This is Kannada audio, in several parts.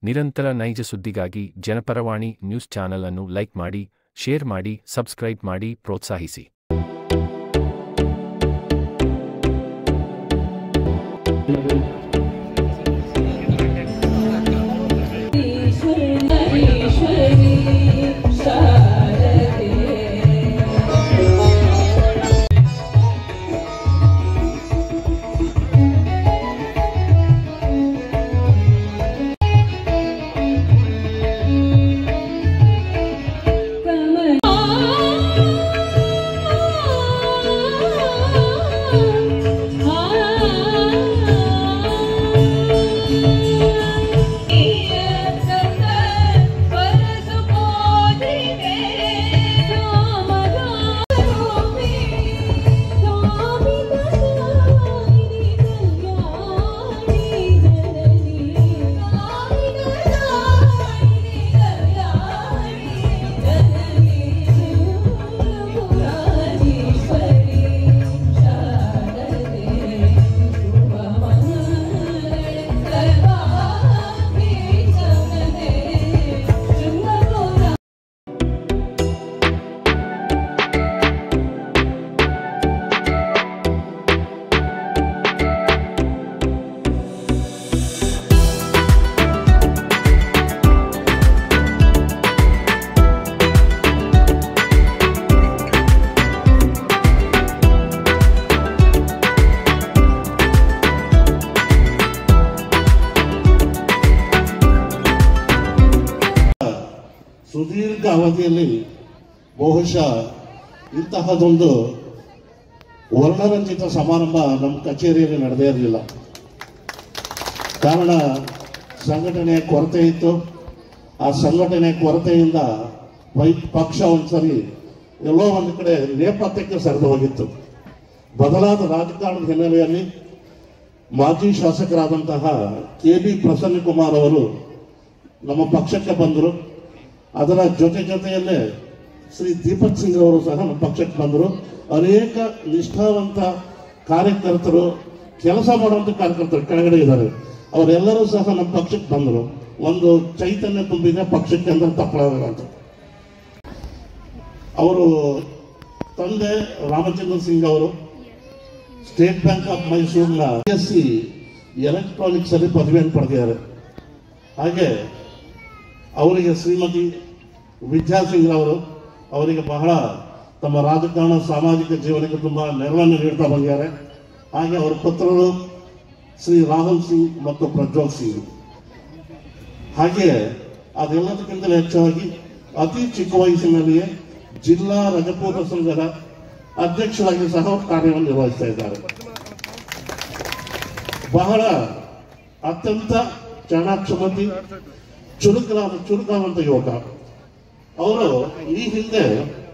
ನಿರಂತರ ನೈಜ ಸುದ್ದಿಗಾಗಿ ಜನಪರವಾಣಿ ನ್ಯೂಸ್ ಚಾನೆಲ್ ಅನ್ನು ಲೈಕ್ ಮಾಡಿ ಶೇರ್ ಮಾಡಿ ಸಬ್ಸ್ಕ್ರೈಬ್ ಮಾಡಿ ಪ್ರೋತ್ಸಾಹಿಸಿ ಈಶ್ವರಿ ಶಾರದೆ ಸುದೀರ್ಘ ಅವಧಿಯಲ್ಲಿ ಬಹುಶಃ ಇಂತಹದೊಂದು ವರ್ಣರಂಜಿತ ಸಮಾರಂಭ ನಮ್ಮ ಕಚೇರಿಯಲ್ಲಿ ನಡೆದೇ ಇರಲಿಲ್ಲ ಕಾರಣ ಸಂಘಟನೆಯ ಕೊರತೆ ಇತ್ತು ಆ ಸಂಘಟನೆ ಕೊರತೆಯಿಂದ ವೈ ಪಕ್ಷ ಒಂದ್ಸರಿ ಎಲ್ಲೋ ಒಂದು ಕಡೆ ನೇಪಥ್ಯಕ್ಕೆ ಸರಿದು ಹೋಗಿತ್ತು ಬದಲಾದ ರಾಜಕಾರಣದ ಹಿನ್ನೆಲೆಯಲ್ಲಿ ಮಾಜಿ ಶಾಸಕರಾದಂತಹ ಕೆ ಬಿ ಪ್ರಸನ್ನಕುಮಾರ್ ಅವರು ನಮ್ಮ ಪಕ್ಷಕ್ಕೆ ಬಂದರು ಅದರ ಜೊತೆ ಜೊತೆಯಲ್ಲೇ ಶ್ರೀ ದೀಪಕ್ ಸಿಂಗ್ ಅವರು ಸಹ ನಮ್ಮ ಪಕ್ಷಕ್ಕೆ ಬಂದರು ಅನೇಕ ನಿಷ್ಠಾವಂತ ಕಾರ್ಯಕರ್ತರು ಕೆಲಸ ಮಾಡುವಂತ ಕಾರ್ಯಕರ್ತರು ಕೆಳಗಡೆ ಇದ್ದಾರೆ ಅವರೆಲ್ಲರೂ ಸಹ ನಮ್ಮ ಪಕ್ಷಕ್ಕೆ ಬಂದರು ಒಂದು ಚೈತನ್ಯ ತುಂಬಿದೆ ಪಕ್ಷಕ್ಕೆ ಅಂದ್ರೆ ತಪ್ಪಲಾಗಲ್ಲ ಅಂತ ಅವರು ತಂದೆ ರಾಮಚಂದ್ರ ಸಿಂಗ್ ಅವರು ಸ್ಟೇಟ್ ಬ್ಯಾಂಕ್ ಆಫ್ ಮೈಸೂರಿನ ಎಸ್ ಸಿ ಎಲೆಕ್ಟ್ರಾನಿಕ್ಸ್ ಅಲ್ಲಿ ಪದವಿಯನ್ನು ಪಡೆದಿದ್ದಾರೆ ಹಾಗೆ ಅವರಿಗೆ ಶ್ರೀಮತಿ ವಿದ್ಯಾಸಿಂಗ್ ಅವರು ಅವರಿಗೆ ಬಹಳ ತಮ್ಮ ರಾಜಕಾರಣ ಸಾಮಾಜಿಕ ಜೀವನಕ್ಕೆ ತುಂಬಾ ನೆರವನ್ನು ನೀಡ್ತಾ ಬಂದಿದ್ದಾರೆ ಹಾಗೆ ಅವರ ಪುತ್ರರು ಶ್ರೀ ರಾಹುಲ್ ಸಿಂಗ್ ಮತ್ತು ಪ್ರಜ್ವಲ್ ಸಿಂಗ್ ಹಾಗೆ ಅದೆಲ್ಲದಕ್ಕಿಂತಲೂ ಹೆಚ್ಚಾಗಿ ಅತಿ ಚಿಕ್ಕ ವಯಸ್ಸಿನಲ್ಲಿಯೇ ಜಿಲ್ಲಾ ರಜಪೂತ ಸಂಘದ ಅಧ್ಯಕ್ಷರಾಗಿ ಸಹ ಕಾರ್ಯವನ್ನು ನಿರ್ವಹಿಸ್ತಾ ಇದ್ದಾರೆ ಬಹಳ ಅತ್ಯಂತ ಚಾಣಾಕ್ಷಮತಿ ಚುರುಕರಾದ ಚುರುಕಾದಂತ ಯುವಕ ಅವರು ಈ ಹಿಂದೆ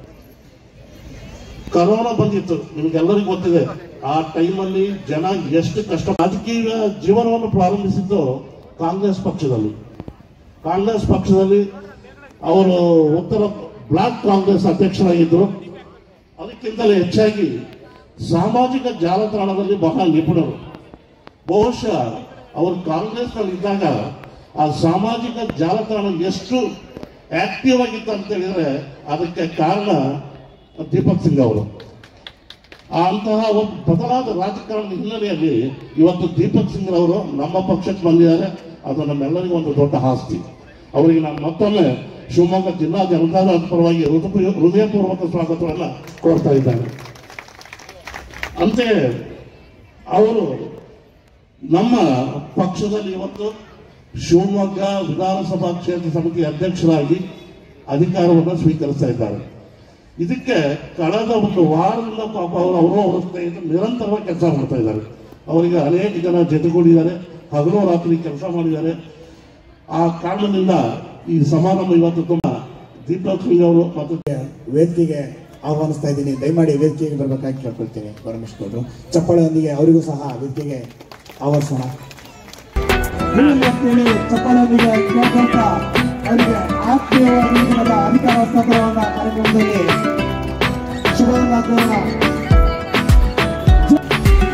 ಕರೋನಾ ಬಂದಿತ್ತು ನಿಮ್ಗೆಲ್ಲರಿಗೂ ಗೊತ್ತಿದೆ ಆ ಟೈಮಲ್ಲಿ ಜನ ಎಷ್ಟು ಕಷ್ಟ ರಾಜಕೀಯ ಜೀವನವನ್ನು ಪ್ರಾರಂಭಿಸಿದ್ದು ಕಾಂಗ್ರೆಸ್ ಪಕ್ಷದಲ್ಲಿ ಕಾಂಗ್ರೆಸ್ ಪಕ್ಷದಲ್ಲಿ ಅವರು ಉತ್ತರ ಬ್ಲಾಕ್ ಕಾಂಗ್ರೆಸ್ ಅಧ್ಯಕ್ಷರಾಗಿದ್ದರು ಅದಕ್ಕಿಂತಲೇ ಹೆಚ್ಚಾಗಿ ಸಾಮಾಜಿಕ ಜಾಲತಾಣದಲ್ಲಿ ಬಹಳ ನಿಪುಣರು ಬಹುಶಃ ಅವರು ಕಾಂಗ್ರೆಸ್ನಲ್ಲಿ ಇದ್ದಾಗ ಆ ಸಾಮಾಜಿಕ ಜಾಲತಾಣ ಎಷ್ಟು ಆಕ್ಟಿವ್ ಆಗಿತ್ತು ಅಂತ ಹೇಳಿದ್ರೆ ಅದಕ್ಕೆ ಕಾರಣ ದೀಪಕ್ ಸಿಂಗ್ ಅವರು ಆ ಅಂತಹ ಒಂದು ಬದಲಾದ ರಾಜಕಾರಣದ ಹಿನ್ನೆಲೆಯಲ್ಲಿ ಇವತ್ತು ದೀಪಕ್ ಸಿಂಗ್ ಅವರು ನಮ್ಮ ಪಕ್ಷಕ್ಕೆ ಬಂದಿದ್ದಾರೆ ಅದು ನಮ್ಮೆಲ್ಲರಿಗೂ ಒಂದು ದೊಡ್ಡ ಆಸ್ತಿ ಅವರಿಗೆ ನಾನು ಮತ್ತೊಮ್ಮೆ ಶಿವಮೊಗ್ಗ ಜಿಲ್ಲಾ ಜನತಾದಳ ಪರವಾಗಿ ಹೃದಯ ಹೃದಯಪೂರ್ವಕ ಸ್ವಾಗತವನ್ನು ಕೋರ್ತಾ ಇದ್ದಾರೆ ಅಂತೆಯೇ ಅವರು ನಮ್ಮ ಪಕ್ಷದಲ್ಲಿ ಇವತ್ತು ಶಿವಮೊಗ್ಗ ವಿಧಾನಸಭಾ ಕ್ಷೇತ್ರ ಸಮಿತಿ ಅಧ್ಯಕ್ಷರಾಗಿ ಅಧಿಕಾರವನ್ನು ಸ್ವೀಕರಿಸ್ತಾ ಇದ್ದಾರೆ ಇದಕ್ಕೆ ಕಳೆದ ಒಂದು ವಾರದಿಂದ ಪಾಪ ಅವರು ಅವರು ಅವರ ಸ್ನೇಹಿತರು ನಿರಂತರವಾಗಿ ಕೆಲಸ ಮಾಡ್ತಾ ಇದ್ದಾರೆ ಅವರಿಗೆ ಅನೇಕ ಜನ ಜೊತೆಗೂಡಿದ್ದಾರೆ ಹಗಲು ರಾತ್ರಿ ಕೆಲಸ ಮಾಡಿದ್ದಾರೆ ಆ ಕಾರಣದಿಂದ ಈ ಸಮಾರಂಭ ಇವತ್ತು ತುಂಬಾ ದೀಪಕ್ ಸಿಂಗ್ ಅವರು ಮತ್ತು ವೇದಿಕೆಗೆ ಆಹ್ವಾನಿಸ್ತಾ ಇದ್ದೀನಿ ದಯಮಾಡಿ ವೇದಿಕೆಗೆ ಬರಬೇಕಾಗಿ ಕೇಳ್ಕೊಳ್ತೀನಿ ಪರಮೇಶ್ವರರು ಚಪ್ಪಾಳೆಯೊಂದಿಗೆ ಅವರಿಗೂ ಸಹ ವೇದಿಕೆಗೆ ಆಹ್ವಾನಿಸೋಣ ಅಂತೇಳಿ ಚಪ್ಪಾಳೆಯೊಂದಿಗೆ ಕೇಳ್ಕೊಂತ ಅವರಿಗೆ ಆತ್ಮೀಯವಾಗಿ ದಿನದ ಅಧಿಕಾರ ಹಸ್ತಾಂತರವನ್ನ ಕಾರ್ಯಕ್ರಮದಲ್ಲಿ ಶುಭವನ್ನ ಕೋರೋಣ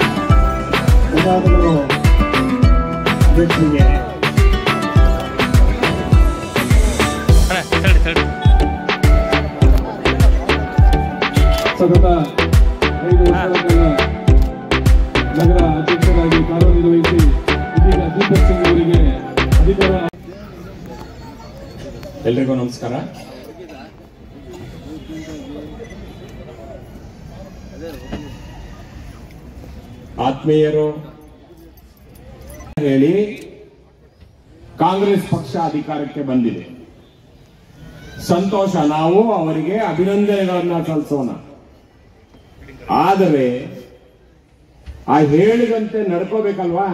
ಧನ್ಯವಾದಗಳು ಅಧ್ಯಕ್ಷರಿಗೆ ಸತತ ಐದು ವರ್ಷಗಳ ಕಾಲ ನಗರ ಅಧ್ಯಕ್ಷರಾಗಿ ಕಾರ್ಯನಿರ್ವಹಿಸಿ ಇದೀಗ ದೀಪಕ್ ಸಿಂಗ್ ಅವರಿಗೆ ಅಧಿಕಾರ ಎಲ್ರಿಗೂ ನಮಸ್ಕಾರ ಆತ್ಮೀಯರು ಹೇಳಿ ಕಾಂಗ್ರೆಸ್ ಪಕ್ಷ ಅಧಿಕಾರಕ್ಕೆ ಬಂದಿದೆ ಸಂತೋಷ ನಾವು ಅವರಿಗೆ ಅಭಿನಂದನೆಗಳನ್ನ ಸಲ್ಲಿಸೋಣ ಆದರೆ ಆ ಹೇಳಿದಂತೆ ನಡ್ಕೋಬೇಕಲ್ವಾ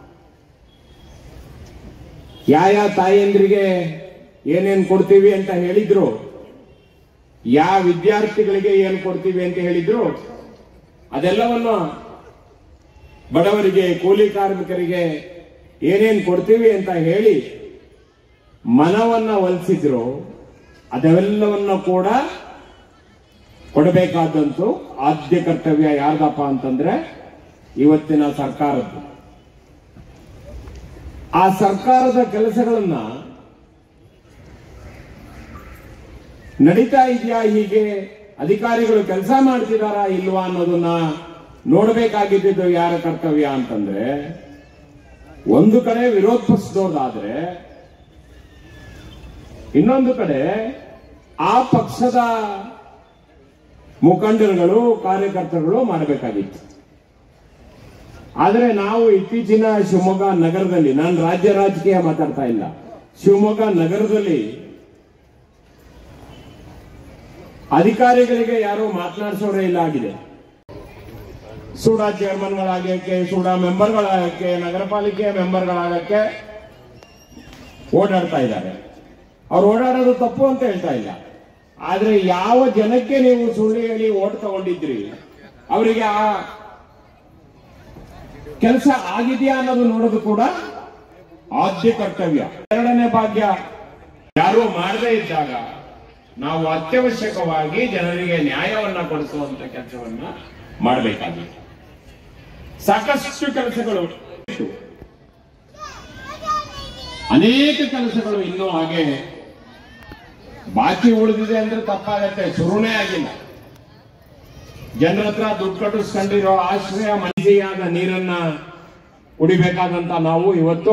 ಯಾವ ಯಾವ ತಾಯಂದ್ರಿಗೆ ಏನೇನ್ ಕೊಡ್ತೀವಿ ಅಂತ ಹೇಳಿದ್ರು ಯಾವ ವಿದ್ಯಾರ್ಥಿಗಳಿಗೆ ಏನ್ ಕೊಡ್ತೀವಿ ಅಂತ ಹೇಳಿದ್ರು ಅದೆಲ್ಲವನ್ನು ಬಡವರಿಗೆ ಕೂಲಿ ಕಾರ್ಮಿಕರಿಗೆ ಏನೇನ್ ಕೊಡ್ತೀವಿ ಅಂತ ಹೇಳಿ ಮನವನ್ನ ಒಲಿಸಿದ್ರು ಅದೆಲ್ಲವನ್ನ ಕೂಡ ಕೊಡಬೇಕಾದಂತೂ ಆದ್ಯ ಕರ್ತವ್ಯ ಯಾರ್ದಪ್ಪ ಅಂತಂದ್ರೆ ಇವತ್ತಿನ ಸರ್ಕಾರದ್ದು ಆ ಸರ್ಕಾರದ ಕೆಲಸಗಳನ್ನ ನಡೀತಾ ಇದೆಯಾ ಹೀಗೆ ಅಧಿಕಾರಿಗಳು ಕೆಲಸ ಮಾಡ್ತಿದಾರಾ ಇಲ್ವಾ ಅನ್ನೋದನ್ನ ನೋಡಬೇಕಾಗಿದ್ದು ಯಾರ ಕರ್ತವ್ಯ ಅಂತಂದ್ರೆ ಒಂದು ಕಡೆ ವಿರೋಧ ಪಕ್ಷದವ್ರದಾದ್ರೆ ಇನ್ನೊಂದು ಕಡೆ ಆ ಪಕ್ಷದ ಮುಖಂಡರುಗಳು ಕಾರ್ಯಕರ್ತರುಗಳು ಮಾಡಬೇಕಾಗಿತ್ತು ಆದರೆ ನಾವು ಇತ್ತೀಚಿನ ಶಿವಮೊಗ್ಗ ನಗರದಲ್ಲಿ ನಾನು ರಾಜ್ಯ ರಾಜಕೀಯ ಮಾತಾಡ್ತಾ ಇಲ್ಲ ಶಿವಮೊಗ್ಗ ನಗರದಲ್ಲಿ ಅಧಿಕಾರಿಗಳಿಗೆ ಯಾರು ಮಾತನಾಡಿಸೋರೇ ಇಲ್ಲ ಆಗಿದೆ ಸೂಡ ಚೇರ್ಮನ್ಗಳಾಗಕ್ಕೆ ಸೂಡ ಮೆಂಬರ್ಗಳಾಗಕ್ಕೆ ನಗರ ಪಾಲಿಕೆಯ ಮೆಂಬರ್ಗಳಾಗಕ್ಕೆ ಓಡಾಡ್ತಾ ಇದ್ದಾರೆ ಅವ್ರು ಓಡಾಡೋದು ತಪ್ಪು ಅಂತ ಹೇಳ್ತಾ ಇಲ್ಲ ಆದ್ರೆ ಯಾವ ಜನಕ್ಕೆ ನೀವು ಸುಳ್ಳು ಹೇಳಿ ಓಟ್ ತಗೊಂಡಿದ್ರಿ ಅವರಿಗೆ ಆ ಕೆಲಸ ಆಗಿದೆಯಾ ಅನ್ನೋದು ನೋಡೋದು ಕೂಡ ಆದ್ಯ ಕರ್ತವ್ಯ ಎರಡನೇ ಭಾಗ್ಯ ಯಾರು ಮಾಡದೇ ಇದ್ದಾಗ ನಾವು ಅತ್ಯವಶ್ಯಕವಾಗಿ ಜನರಿಗೆ ನ್ಯಾಯವನ್ನ ಕೊಡಿಸುವಂತ ಕೆಲಸವನ್ನ ಮಾಡಬೇಕಾಗಿದೆ ಸಾಕಷ್ಟು ಕೆಲಸಗಳು ಇತ್ತು. ಅನೇಕ ಕೆಲಸಗಳು ಇನ್ನೂ ಹಾಗೆ ಬಾಕಿ ಉಳಿದಿದೆ ಅಂದ್ರೆ ತಪ್ಪಾಗತ್ತೆ ಶುರುನೇ ಆಗಿಲ್ಲ ಜನರ ಹತ್ರ ದುಡ್ಡು ಕಟ್ಟಿಸ್ಕೊಂಡಿರೋ ಆಶ್ರಯ ಮನಸ್ಸಿಯಾದ ನೀರನ್ನ ಕುಡಿಬೇಕಾದಂತ ನಾವು ಇವತ್ತು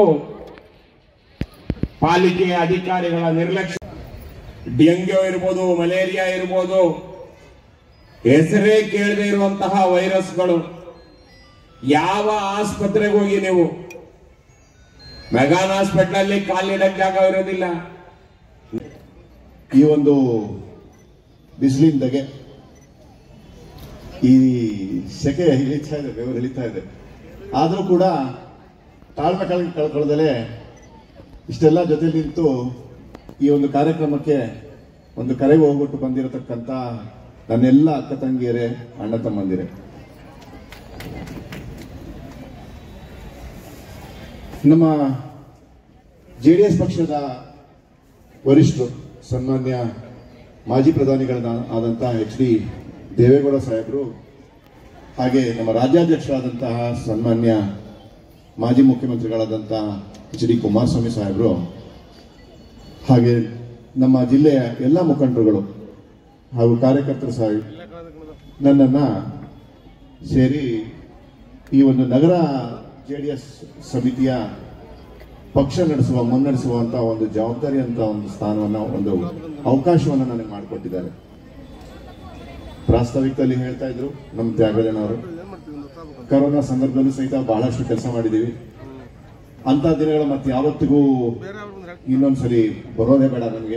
ಪಾಲಿಕೆಯ ಅಧಿಕಾರಿಗಳ ನಿರ್ಲಕ್ಷ್ಯ ಡೆಂಗ್ಯೂ ಇರ್ಬೋದು ಮಲೇರಿಯಾ ಇರ್ಬೋದು ಹೆಸರೇ ಕೇಳದೆ ಇರುವಂತಹ ವೈರಸ್ಗಳು ಯಾವ ಆಸ್ಪತ್ರೆಗೆ ಹೋಗಿ ನೀವು ಮೆಗಾನ್ ಹಾಸ್ಪಿಟಲ್ ಅಲ್ಲಿ ಕಾಲಿಡಕ್ ಜಾಗ ಇರೋದಿಲ್ಲ ಈ ಒಂದು ಬಿಸಿಲಿಂದಗೆ ಈ ಸೆಕೆ ಇಳಿತಾ ಇದೆ ಬೆವರು ಇಳಿತಾ ಇದೆ ಆದರೂ ಕೂಡ ತಾಳ್ಮೆ ಕಳ್ ಕಳ್ಕೊಳ್ಳದಲೇ ಇಷ್ಟೆಲ್ಲ ಜೊತೆ ನಿಂತು ಈ ಒಂದು ಕಾರ್ಯಕ್ರಮಕ್ಕೆ ಒಂದು ಕರೆಗೆ ಹೋಗ್ಬಿಟ್ಟು ಬಂದಿರತಕ್ಕಂಥ ನನ್ನೆಲ್ಲ ಅಕ್ಕ ತಂಗಿಯರೇ ಅಣ್ಣ ತಮ್ಮಂದಿರೇ ನಮ್ಮ ಜೆ ಡಿ ಎಸ್ ಪಕ್ಷದ ವರಿಷ್ಠರು ಸನ್ಮಾನ್ಯ ಮಾಜಿ ಪ್ರಧಾನಿಗಳಾದ ಆದಂಥ ಎಚ್ ಡಿ ದೇವೇಗೌಡ ಸಾಹೇಬರು ಹಾಗೆ ನಮ್ಮ ರಾಜ್ಯಾಧ್ಯಕ್ಷರಾದಂತಹ ಸನ್ಮಾನ್ಯ ಮಾಜಿ ಮುಖ್ಯಮಂತ್ರಿಗಳಾದಂತಹ ಎಚ್ ಡಿ ಕುಮಾರಸ್ವಾಮಿ ಸಾಹೇಬರು ಹಾಗೆ ನಮ್ಮ ಜಿಲ್ಲೆಯ ಎಲ್ಲ ಮುಖಂಡರುಗಳು ಹಾಗೂ ಕಾರ್ಯಕರ್ತರು ಸಹ ನನ್ನನ್ನು ಸೇರಿ ಈ ಒಂದು ನಗರ ಜೆ ಡಿ ಎಸ್ ಸಮಿತಿಯ ಪಕ್ಷ ನಡೆಸುವ ಮುನ್ನಡೆಸುವಂತ ಒಂದು ಜವಾಬ್ದಾರಿ ಅಂತ ಒಂದು ಸ್ಥಾನವನ್ನ ಒಂದು ಅವಕಾಶವನ್ನು ನನಗೆ ಮಾಡಿಕೊಟ್ಟಿದ್ದಾರೆ ಪ್ರಾಸ್ತಾವಿಕದಲ್ಲಿ ಹೇಳ್ತಾ ಇದ್ರು ನಮ್ಮ ತ್ಯಾಗರಾಜನವರು ಕರೋನಾ ಸಂದರ್ಭದಲ್ಲೂ ಸಹಿತ ಬಹಳಷ್ಟು ಕೆಲಸ ಮಾಡಿದ್ದೀವಿ ಅಂತ ದಿನಗಳು ಮತ್ತೆ ಯಾವತ್ತಿಗೂ ಇನ್ನೊಂದ್ಸಲಿ ಬರೋದೇ ಬೇಡ ನನಗೆ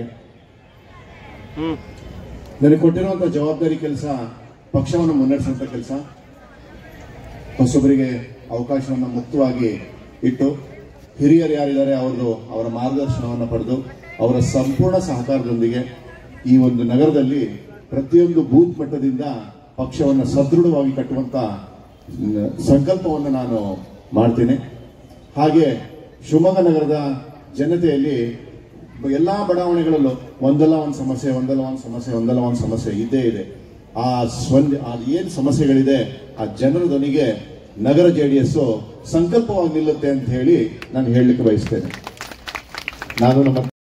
ನನಗೆ ಕೊಟ್ಟಿರುವಂತ ಜವಾಬ್ದಾರಿ ಕೆಲಸ ಪಕ್ಷವನ್ನು ಮುನ್ನಡೆಸುವಂತ ಕೆಲಸ ಹೊಸಬರಿಗೆ ಅವಕಾಶವನ್ನು ಮುಕ್ತವಾಗಿ ಇಟ್ಟು ಹಿರಿಯರು ಯಾರಿದ್ದಾರೆ ಅವ್ರದ್ದು ಅವರ ಮಾರ್ಗದರ್ಶನವನ್ನು ಪಡೆದು ಅವರ ಸಂಪೂರ್ಣ ಸಹಕಾರದೊಂದಿಗೆ ಈ ಒಂದು ನಗರದಲ್ಲಿ ಪ್ರತಿಯೊಂದು ಬೂತ್ ಮಟ್ಟದಿಂದ ಪಕ್ಷವನ್ನು ಸದೃಢವಾಗಿ ಕಟ್ಟುವಂತ ನ- ಸಂಕಲ್ಪವನ್ನು ನಾನು ಮಾಡ್ತೀನಿ ಹಾಗೆ ಶಿವಮೊಗ್ಗ ನಗರದ ಜನತೆಯಲ್ಲಿ ಬ- ಎಲ್ಲಾ ಬಡಾವಣೆಗಳಲ್ಲೂ ಒಂದಲ್ಲ ಒಂದು ಸಮಸ್ಯೆ ಒಂದಲ್ಲ ಒಂದು ಸಮಸ್ಯೆ ಒಂದಲ್ಲ ಒಂದು ಸಮಸ್ಯೆ ಇದ್ದೇ ಇದೆ ಆ ಸ್ವಂದ ಆ ಏನ್ ಸಮಸ್ಯೆಗಳಿದೆ ಆ ಜನರ ಧ್ವನಿಗೆ ನಗರ ಜೆಡಿಎಸ್ ಸಂಕಲ್ಪವಾಗಿ ನಿಲ್ಲುತ್ತೆ ಅಂತ ಹೇಳಿ ನಾನು ಹೇಳಲಿಕ್ಕೆ ಬಯಸ್ತೇನೆ ನಾನು ನಮ್ಮ